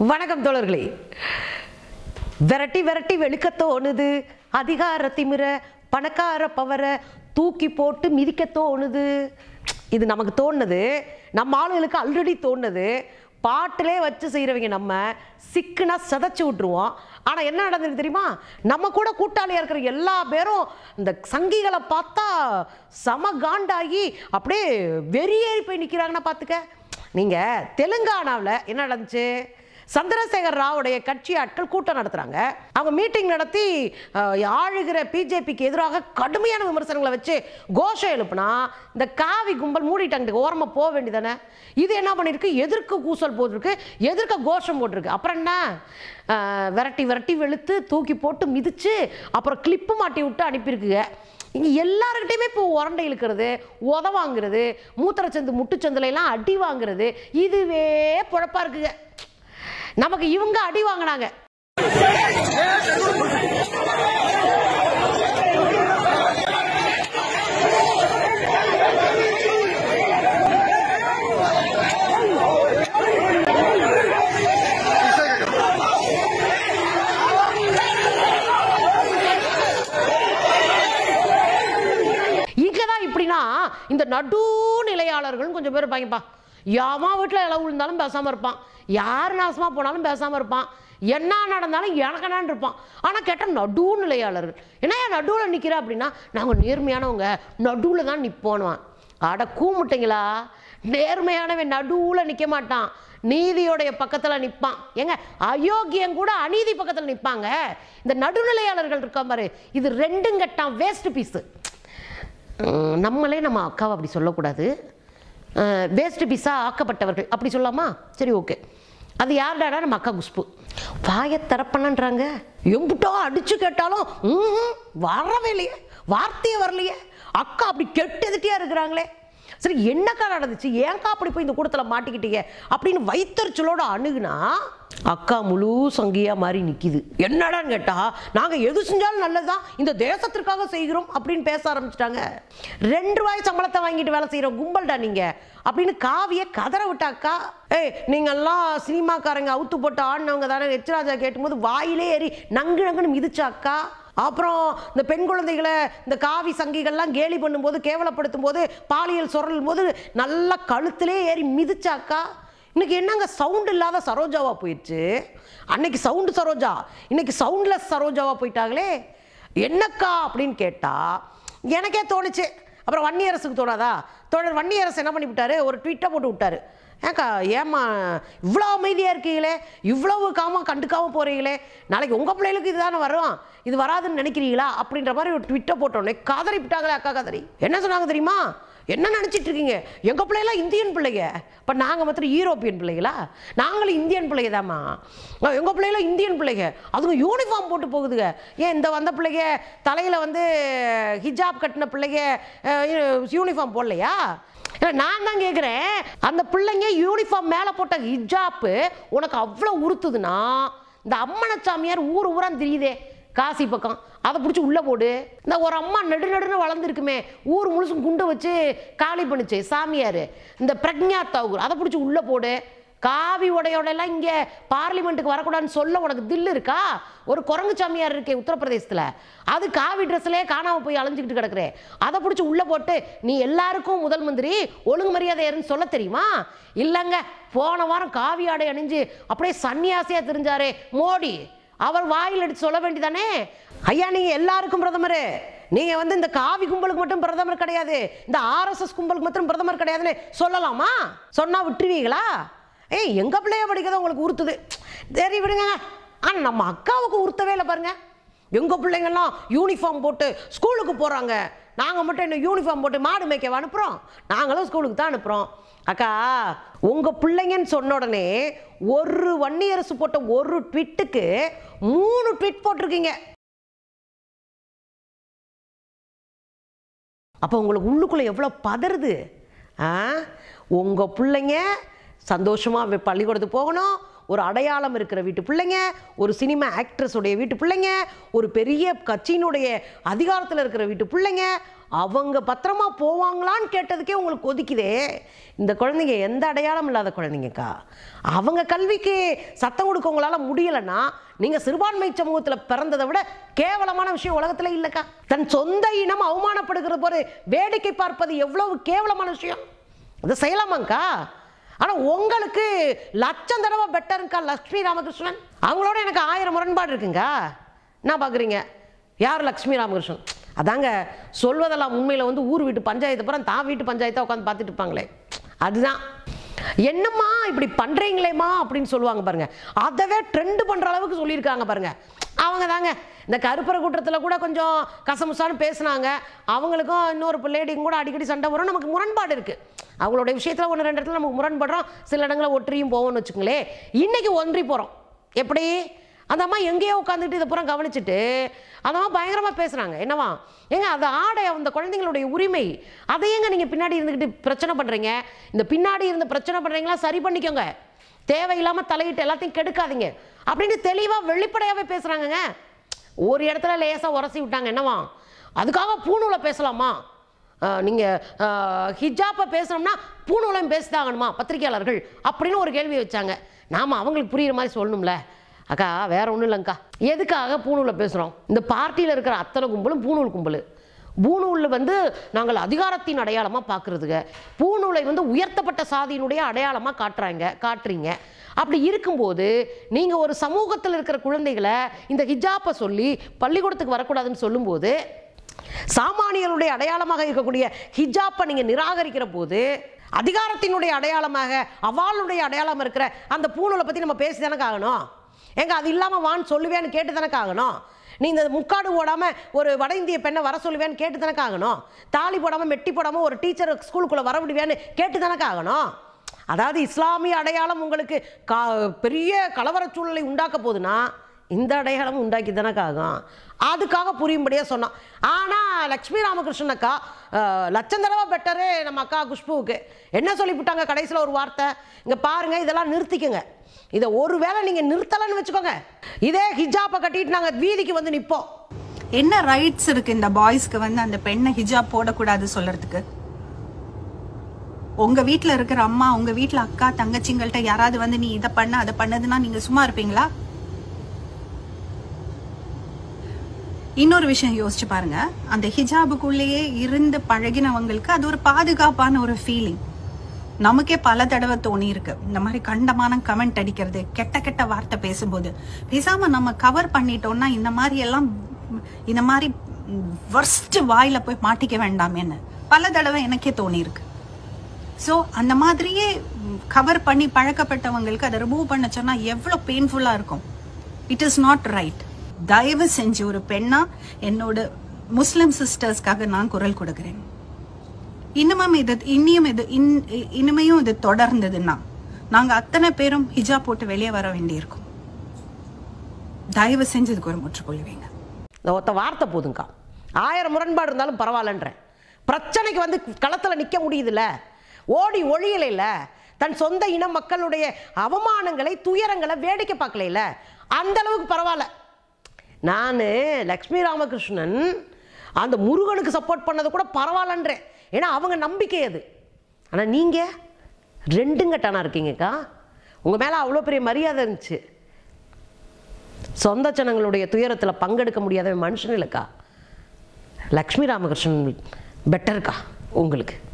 வணக்கம் தோழர்களே விரட்டி விரட்டி வெளுக்க தோணுது அதிகார திமிர பணக்கார பவரை தூக்கி போட்டு மிதிக்க தோணுது இது நமக்கு தோணுது நம்ம ஆளுகளுக்கு ஆல்ரெடி தோணுது பாட்டிலே வச்சு செய்கிறவங்க நம்ம சிக்குனா சிதைச்சு விட்டுருவோம் ஆனால் என்ன நடந்திருக்கு தெரியுமா நம்ம கூட கூட்டாளியாக இருக்கிற எல்லா பேரும் இந்த சங்கிகளை பார்த்தா சம காண்டாகி அப்படியே வெறியேறி போய் நிற்கிறாங்கன்னா பார்த்துக்க நீங்கள் தெலுங்கானாவில் என்ன நடந்துச்சு சந்திரசேகர் ராவுடைய கட்சி ஆட்கள் கூட்டம் நடத்துகிறாங்க அவங்க மீட்டிங் நடத்தி அஹ், ஆளுகிற பிஜேபிக்கு எதிராக கடுமையான விமர்சனங்களை வச்சு கோஷம் எழுப்புனா இந்த காவி கும்பல் மூடிட்டாங்க ஓரமாக போக வேண்டியதானே இது என்ன பண்ணியிருக்கு எதிர்க்க கூசல் போட்டிருக்கு எதிர்க்க கோஷம் போட்டிருக்கு அப்புறம் என்ன அஹ், விரட்டி விரட்டி வெளுத்து தூக்கி போட்டு மிதிச்சு அப்புறம் கிளிப்பு மாட்டி விட்டு அனுப்பியிருக்குங்க இங்கே எல்லாருக்கிட்டையுமே இப்போ உரண்டை இழுக்கிறது உத வாங்குறது மூத்திரச்சந்து முட்டுச்சந்துல எல்லாம் அடி வாங்குறது இதுவே பொழப்பா இருக்குங்க நமக்கு இவங்க அடி வாங்கினாங்க இங்கே தான் இப்படின்னா இந்த நடுநிலையாளர்கள் கொஞ்சம் பேர் இருப்பாங்கப்பா யாமா வீட்டில் இளவு விழுந்தாலும் பேசாமல் இருப்பான் யார் நாசமாக போனாலும் பேசாமல் இருப்பான் என்ன நடந்தாலும் எனக்கு என்னான்னு இருப்பான் ஆனால் கேட்டால் நடுநிலையாளர்கள் என்ன ஏன் நடுவில் நிற்கிற அப்படின்னா நாங்கள் நேர்மையானவங்க நடுவில் தான் நிற்போனுவான் அட கூமுட்டைங்களா நேர்மையானவன் நடுவில் நிற்க மாட்டான் நீதியோடைய பக்கத்தில் நிற்பான் ஏங்க அயோக்கியம் கூட அநீதி பக்கத்தில் நிற்பாங்க இந்த நடுநிலையாளர்கள் இருக்கா பாரு இது ரெண்டும் கட்டான் வேஸ்ட் பீஸு உம், நம்மளே நம்ம அக்காவை அப்படி சொல்லக்கூடாது வேஸ்ட் பீஸாக ஆக்கப்பட்டவர்கள் அப்படி சொல்லலாமா சரி ஓகே அது யார்டாடா நம்ம அக்கா குஷ்பு வாயை திறப்பனன்றாங்க எம்புட்டோ அடிச்சு கேட்டாலும் ம்ஹும், வரவே இல்லையே வார்த்தையே வரலையே அக்கா அப்படி கெட்டெதுட்டியா இருக்கிறாங்களே சரி என்னக்கா நடந்துச்சு ஏன்க்கா அப்படி போய் இந்த கூட்டத்தில் மாட்டிக்கிட்டீங்க அப்படின்னு வைத்தறிச்சலோட அணுகுனா அக்கா முழு சங்கியா மாதிரி நிக்குது என்னடான்னு கேட்டா நாங்க எது செஞ்சாலும் நல்லதுதான் இந்த தேசத்திற்காக செய்கிறோம் அப்படின்னு பேச ஆரம்பிச்சிட்டாங்க ரெண்டு ரூபாய் சம்பளத்தை வாங்கிட்டு வேலை செய்யற கும்பல்டா நீங்க அப்படின்னு காவிய கதற விட்டாக்கா ஏய் நீங்கெல்லாம் சினிமாக்காரங்க அவுத்து போட்டு ஆடினவங்க தானே எச்ராஜா கேட்டும்போது வாயிலே ஏறி நங்கு நங்குன்னு மிதிச்சாக்கா அப்புறம் இந்த பெண் குழந்தைகளை இந்த காவி சங்கிகள்லாம் கேலி பண்ணும்போது கேவலப்படுத்தும் போது பாலியல் சுரலும் போது நல்லா கழுத்திலே ஏறி மிதிச்சாக்கா இன்னைக்கு என்னங்க சவுண்ட் இல்லாத சரோஜாவா போயிடுச்சு அன்னைக்கு சவுண்டு சரோஜா இன்னைக்கு சவுண்ட்லெஸ் சரோஜாவா போயிட்டாங்களே என்னக்கா அப்படின்னு கேட்டா எனக்கே தோணுச்சு அப்புறம் வன்னியரசுக்கு தோணாதா தோழர் வன்னியரசு என்ன பண்ணி விட்டாரு ஒரு ட்வீட்டை போட்டு விட்டாரு ஏக்கா ஏம்மா இவ்வளோ அமைதியாக இருக்கீங்களே இவ்வளவு காமா கண்டுக்காம போகிறீங்களே நாளைக்கு உங்கள் பிள்ளைகளுக்கு இதுதானே வரும் இது வராதுன்னு நினைக்கிறீங்களா அப்படின்ற மாதிரி ஒரு ட்விட்டை போட்டோன்னே கதறி விட்டாங்களே அக்கா கதறி என்ன சொன்னாங்க தெரியுமா என்ன நினச்சிட்டு இருக்கீங்க எங்கள் பிள்ளைலாம் இந்தியன் பிள்ளைங்க இப்போ நாங்கள் மாத்திரம் யூரோப்பியன் பிள்ளைகளா நாங்களும் இந்தியன் பிள்ளைங்க தாம்மா எங்கள் பிள்ளைலாம் இந்தியன் பிள்ளைங்க அதுங்க யூனிஃபார்ம் போட்டு போகுதுங்க ஏன் இந்த வந்த பிள்ளைங்க தலையில் வந்து ஹிஜாப் கட்டின பிள்ளைங்க யூனிஃபார்ம் போடலையா இல்ல, நான் தான் கேட்குறேன் அந்த பிள்ளைங்க யூனிஃபார்ம் மேலே போட்ட ஹிஜாப்பு உனக்கு அவ்வளோ உறுத்துதுன்னா இந்த அம்மனச்சாமியார் ஊர் ஊரா தெரியுதே காசி பக்கம் அதை பிடிச்சி உள்ளே போடு இந்த ஒரு அம்மா நெடு நடுன்னு வளர்ந்துருக்குமே ஊர் முழுசும் குண்டு வச்சு காலி பண்ணுச்சு சாமியார் இந்த பிரக்ஞா தாகூர் அதை பிடிச்சி உள்ளே போடு காவி உடையோட எல்லாம் இங்கே பார்லிமெண்ட்டுக்கு வரக்கூடாதுன்னு சொல்ல உனக்கு தில்லு இருக்கா ஒரு குரங்கு சாமியார் இருக்கே உத்தரப்பிரதேசத்தில் அது காவி ட்ரெஸ்லேயே காணாமல் போய் அலைஞ்சிக்கிட்டு கிடக்குறே அதை பிடிச்சி உள்ளே போட்டு நீ எல்லாருக்கும் முதல் மந்திரி ஒழுங்கு மரியாதை ஏறுன்னு சொல்ல தெரியுமா இல்லைங்க போன வாரம் காவி ஆடை அணிஞ்சு அப்படியே சன்னியாசியாக தெரிஞ்சாரே மோடி அவர் வாயில் எடுத்து சொல்ல வேண்டியதானே ஐயா நீங்க எல்லாருக்கும் பிரதமர் நீங்க வந்து இந்த காவி கும்பலுக்கு மட்டும் பிரதமர் கிடையாது இந்த ஆர்எஸ்எஸ் கும்பலுக்கு மட்டும் பிரதமர் கிடையாதுன்னு சொல்லலாமா சொன்னா விட்டுருவீங்களா ஏய் எங்க பிள்ளைய படிக்கிறத உங்களுக்கு உறுத்துது சரி விடுங்க ஆனா நம்ம அக்காவுக்கு உறுத்தவே இல்லை பாருங்க எங்க பிள்ளைங்கெல்லாம் யூனிஃபார்ம் போட்டு ஸ்கூலுக்கு போறாங்க நாங்க மட்டும் என்ன யூனிஃபார்ம் போட்டு மாடு மேய்க்கவா அனுப்புறோம் நாங்களும் ஸ்கூலுக்கு தான் அனுப்புறோம் அக்கா உங்க பிள்ளைங்கன்னு சொன்ன உடனே ஒரு வன்னியரசு போட்ட ஒரு ட்விட்டுக்கு மூணு ட்விட் போட்டிருக்கீங்க அப்போ உங்களுக்கு உள்ளுக்குள்ளே எவ்வளோ பதறுது ஆ உங்கள் பிள்ளைங்க சந்தோஷமாக பள்ளிக்கூடத்துக்கு போகணும் ஒரு அடையாளம் இருக்கிற வீட்டு பிள்ளைங்க ஒரு சினிமா ஆக்ட்ரஸுடைய வீட்டு பிள்ளைங்க ஒரு பெரிய கட்சியினுடைய அதிகாரத்தில் இருக்கிற வீட்டு பிள்ளைங்க அவங்க பத்திரமா போவாங்களான்னு கேட்டதுக்கே உங்களுக்கு கொதிக்குதே இந்த குழந்தைங்க எந்த அடையாளம் இல்லாத குழந்தைங்கக்கா அவங்க கல்விக்கு சத்தம் கொடுக்க உங்களால முடியலைன்னா நீங்க சிறுபான்மை சமூகத்தில் பிறந்ததை விட கேவலமான விஷயம் உலகத்துல இல்லைக்கா தன் சொந்த இனம் அவமானப்படுகிற போது வேடிக்கை பார்ப்பது எவ்வளவு கேவலமான விஷயம் அதை செய்யலாமாங்க்கா ஆனால் உங்களுக்கு லட்சம் தடவை பெட்டருங்கக்கா லக்ஷ்மி ராமகிருஷ்ணன் அவங்களோட எனக்கு ஆயிரம் முரண்பாடு இருக்குங்க என்ன பார்க்குறீங்க யார் லக்ஷ்மி ராமகிருஷ்ணன் அதாங்க சொல்வதெல்லாம் உண்மையில் வந்து ஊர் வீட்டு பஞ்சாயத்து அப்புறம் தான் வீட்டு பஞ்சாயத்தை உட்காந்து பார்த்துட்டு இருப்பாங்களே அதுதான் என்னம்மா இப்படி பண்ணுறீங்களேம்மா அப்படின்னு சொல்லுவாங்க பாருங்க அதவே ட்ரெண்ட் பண்ணுற அளவுக்கு சொல்லியிருக்காங்க பாருங்க அவங்க தாங்க இந்த கருப்பரை கூட்டத்தில் கூட கொஞ்சம் கசமுசான்னு பேசுனாங்க அவங்களுக்கும் இன்னொரு லேடிக்கும் கூட அடிக்கடி சண்டை வரும் நமக்கு முரண்பாடு இருக்குது அவங்களுடைய விஷயத்தில் ஒன்று ரெண்டு இடத்துல நமக்கு முரண்படுறோம் சில இடங்களில் ஒற்றியும் போவோம்னு வச்சுங்களேன் இன்னைக்கு ஒன்றி போகிறோம் எப்படி அந்த அம்மா எங்கேயோ உட்காந்துட்டு இதை பூரா கவனிச்சுட்டு அந்த அம்மா பயங்கரமாக பேசுகிறாங்க என்னவா ஏங்க அது ஆடை அந்த குழந்தைங்களுடைய உரிமை அதை ஏங்க நீங்கள் பின்னாடி இருந்துக்கிட்டு பிரச்சனை பண்ணுறீங்க இந்த பின்னாடி இருந்து பிரச்சனை பண்ணுறீங்களா சரி பண்ணிக்கோங்க தேவையில்லாமல் தலையிட்டு எல்லாத்தையும் கெடுக்காதீங்க அப்படின்னு தெளிவாக வெளிப்படையாகவே பேசுகிறாங்கங்க ஒரு இடத்துல லேசாக உரசி விட்டாங்க என்னவா அதுக்காக பூணூலை பேசலாமா நீங்கள் ஹிஜாப்பை பேசணும்னா பூணூலம் பேசிதாகணுமா பத்திரிகையாளர்கள் அப்படின்னு ஒரு கேள்வி வச்சாங்க நாம் அவங்களுக்கு புரியுற மாதிரி சொல்லணும்ல அக்கா வேற ஒன்றும் இல்லைங்க்கா எதுக்காக பூணூலில் பேசுகிறோம் இந்த பார்ட்டியில் இருக்கிற அத்தனை கும்பலும் பூணூல் கும்பல் பூணூலில் வந்து நாங்கள் அதிகாரத்தின் அடையாளமாக பார்க்குறதுங்க பூணூலை வந்து உயர்த்தப்பட்ட சாதியினுடைய அடையாளமாக காட்டுறாங்க காட்டுறீங்க அப்படி இருக்கும்போது நீங்கள் ஒரு சமூகத்தில் இருக்கிற குழந்தைகளை இந்த ஹிஜாப்பை சொல்லி பள்ளிக்கூடத்துக்கு வரக்கூடாதுன்னு சொல்லும்போது சாமானியருடைய அடையாளமாக இருக்கக்கூடிய ஹிஜாப்பை நீங்கள் நிராகரிக்கிற போது அதிகாரத்தினுடைய அடையாளமாக அவாளுடைய அடையாளம் இருக்கிற அந்த பூணூலை பற்றி நம்ம பேசி தானே ஆகணும் எங்க அது இல்லாமல் வான்னு சொல்லுவேன்னு கேட்டு தானே ஆகணும் நீ இந்த முக்காடு போடாமல் ஒரு வட இந்திய பெண்ணை வர சொல்லுவேன்னு கேட்டு தானே ஆகணும் தாலி போடாமல் மெட்டி போடாமல் ஒரு டீச்சர் ஸ்கூலுக்குள்ளே வர விடுவேன்னு கேட்டு தானே ஆகணும் அதாவது இஸ்லாமிய அடையாளம் உங்களுக்கு கா பெரிய கலவர சூழலை உண்டாக்க போகுதுன்னா இந்த அடையாளம் உண்டாக்கி தானே ஆகும் அதுக்காக புரியும்படியாக சொன்னான் ஆனால் லக்ஷ்மி ராமகிருஷ்ணன் அக்கா அஹ், லட்சம் தடவை பெட்டரு நம்ம அக்கா குஷ்புவுக்கு என்ன சொல்லிவிட்டாங்க கடைசியில் ஒரு வார்த்தை இங்கே பாருங்க இதெல்லாம் நிறுத்திக்கங்க இதை ஒரு வேளை நீங்கள் நிறுத்தலைன்னு வச்சுக்கோங்க இதே ஹிஜாப்பை கட்டிட்டு நாங்கள் வீதிக்கு வந்து நிற்போம் என்ன ரைட்ஸ் இருக்கு இந்த பாய்ஸ்க்கு வந்து அந்த பெண்ணை ஹிஜாப் போடக்கூடாது சொல்றதுக்கு உங்க வீட்ல இருக்கிற அம்மா உங்க வீட்ல அக்கா தங்கச்சிங்கள்ட்ட யாராவது வந்து நீ இதை பண்ண அதை பண்ணதுன்னா நீங்க சும்மா இருப்பீங்களா இன்னொரு விஷயம் யோசிச்சு பாருங்க அந்த ஹிஜாபுக்குள்ளேயே இருந்து பழகினவங்களுக்கு அது ஒரு பாதுகாப்பான ஒரு ஃபீலிங் நமக்கே பல தடவை தோணி இருக்கு இந்த மாதிரி கண்டமான கமெண்ட் அடிக்கிறது கெட்ட கெட்ட வார்த்தை பேசும்போது பேசாம நம்ம கவர் பண்ணிட்டோம்னா இந்த மாதிரி எல்லாம் இந்த மாதிரி வர்ஸ்ட் வாயில போய் மாட்டிக்க வேண்டாமேன்னு பல தடவை எனக்கே தோணி இருக்கு ஸோ அந்த மாதிரியே கவர் பண்ணி பழக்கப்பட்டவங்களுக்கு அதை ரிமூவ் பண்ண சொன்னா எவ்வளவு பெயின்ஃபுல்லா இருக்கும் இட் இஸ் நாட் ரைட் தயவு செஞ்சு ஒரு பெண்ணா என்னோட முஸ்லிம் சிஸ்டர்ஸ்க்காக நான் குரல் கொடுக்கிறேன் இன்னமும் இது இன்னியும் இது இன்- இனிமையும் இது தொடர்ந்ததுன்னா நாங்க அத்தனை பேரும் ஹிஜாப் போட்டு வெளியே வர வேண்டியிருக்கும் தயவு செஞ்சு இதுக்கு ஒரு முற்றுப்புள்ளி வைங்க இந்த ஒத்த வார்த்தை போதுங்கக்கா ஆயிரம் முரண்பாடு இருந்தாலும் பரவாயில்லன்றேன் பிரச்சனைக்கு வந்து களத்தில் நிற்க முடியுதுல்ல ஓடி ஒழியலைல தன் சொந்த இன மக்களுடைய அவமானங்களை துயரங்களை வேடிக்கை பார்க்கலைல அந்த அளவுக்கு பரவாயில்ல நான் லக்ஷ்மி ராமகிருஷ்ணன் அந்த முருகனுக்கு சப்போர்ட் பண்ணது கூட பரவாயில்லன்றேன் ஏன்னா அவங்க நம்பிக்கை அது ஆனால் நீங்கள் ரெண்டுங்கட்டானா இருக்கீங்கக்கா உங்கள் மேலே அவ்வளோ பெரிய மரியாதை இருந்துச்சு சொந்த ஜனங்களுடைய துயரத்தில் பங்கெடுக்க முடியாத மனுஷன் இல்லைக்கா லக்ஷ்மி ராமகிருஷ்ணன் பெட்டர்க்கா உங்களுக்கு